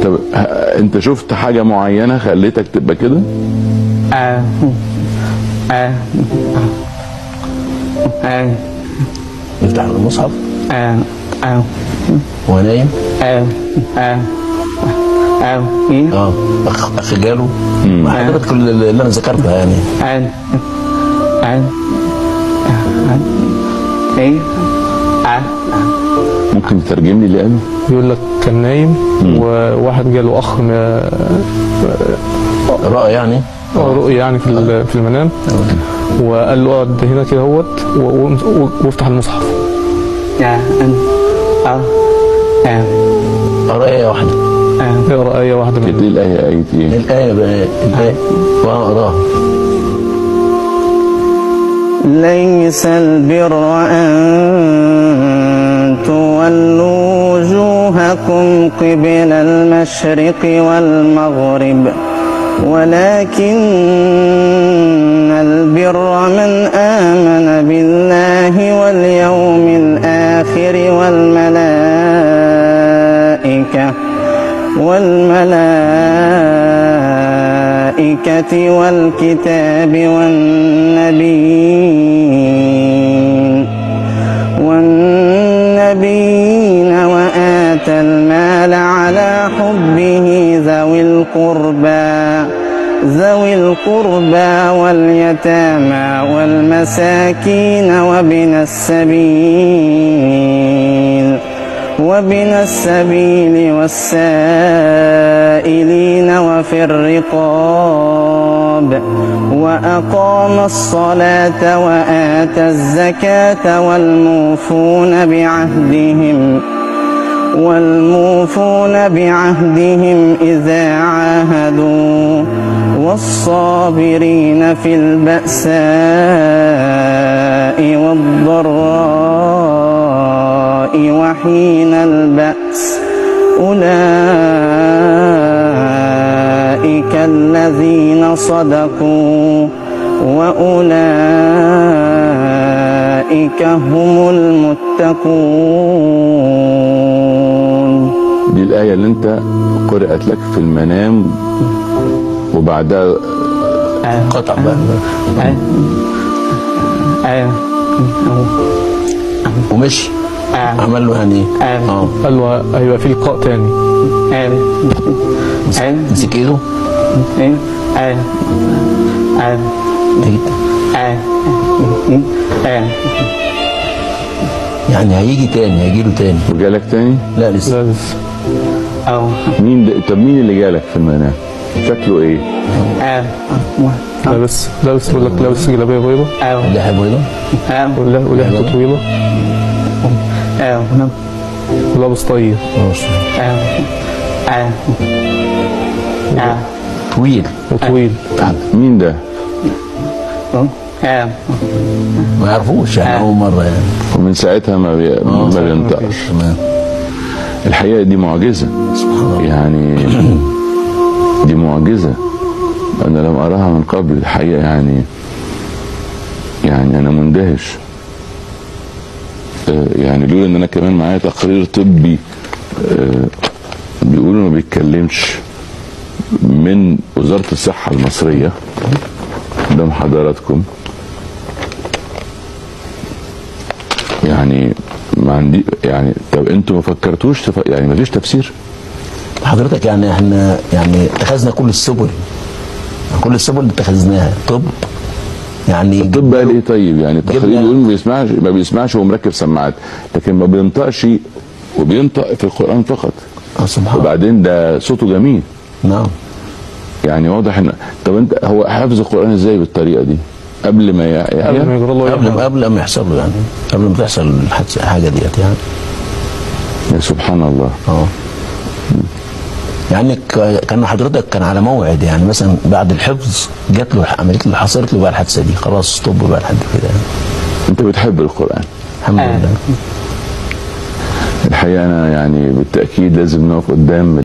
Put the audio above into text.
طب ه- انت شفت حاجه معينه خليتك تبقى كده آه آه آه يفتح المصحف آه آه وهو نايم آه آه آه إيه اه اخ اخ جاله مع حضرتك اللي اللي انا ذكرتها يعني آه آه آه إيه آه ممكن تترجم لي اللي قاله بيقول لك كان نايم وواحد جاله اخ م- رأى يعني رؤية يعني في ال- في المنام وقال له اقعد هنا كده اهوت و- و- وافتح المصحف آه آه آه قرأ آية واحدة آه اقرا ايه واحده كانت ايه منها الايه ايه ايه الآية بقى الآية وأقراها ليس البر أن تولوا وجوهكم قبل المشرق والمغرب ولكن البر من آمن بالله واليوم الآخر والملائكة والملائكة والكتاب والنبيين والنبيين وآتى المال على حبه ذوي القربى ذوي القربى واليتامى والمساكين وابن السبيل وابن السبيل والسائلين وفي الرقاب وأقام الصلاة وآتى الزكاة والموفون بعهدهم والموفون بعهدهم إذا عاهدوا والصابرين في البأساء والضراء وحين البأس أولئك الذين صدقوا وأولئك هم المتقون دي الايه اللي انت قرات لك في المنام وبعدها قطع بقى أيوة ومشي آه. عمل له يعني آه. اه قال له هيبقى في لقاء تاني أيوة أيوة مسك ايده أيوة أيوة أيوة أيوة أيوة يعني هيجي تاني هيجي له تاني وجالك تاني لا لسه لا لسه أو مين ده طب مين اللي جالك في المنام شكله ايه أو لابس لابس بيقول لك لابس جلابيه بيضاء أو اللي بيضة أو وله- ولحيته طويله أو ولابس طيب أو أو أو طويل وطويل مين ده أو ما يعرفوش يعني اول مره يعني ومن ساعتها ما بي... ما بينطقش تمام الحقيقه دي معجزه سبحان الله يعني دي معجزه انا لم اراها من قبل الحقيقه يعني يعني انا مندهش آه، يعني لولا ان انا كمان معايا تقرير طبي آه، بيقولوا ما بيتكلمش من وزاره الصحه المصريه قدام حضراتكم يعني ما عندي يعني طب انتوا ما فكرتوش تف... يعني ما فيش تفسير حضرتك يعني احنا يعني اتخذنا كل السبل كل السبل اللي اتخذناها طب يعني الطب قال ايه طيب يعني التقرير جبنا- بيقول ما بيسمعش ما بيسمعش وهو مركب سماعات لكن ما بينطقش وبينطق في القران فقط آه سبحان الله وبعدين ده صوته جميل نعم يعني واضح ان طب انت هو حافظ القران ازاي بالطريقه دي قبل ما ي- قبل ما يحيى يجرى له قبل أي ما حاجة. قبل ما يحصل له يعني قبل ما تحصل الحادثه الحاجه ديت يعني يا سبحان الله اه يعني ك- كان حضرتك كان على موعد يعني مثلا بعد الحفظ جات له عملت له حصلت له بقى الحادثه دي خلاص طب بقى لحد كده يعني. انت بتحب القران الحمد آه. لله الحقيقه انا يعني بالتاكيد لازم نقف قدام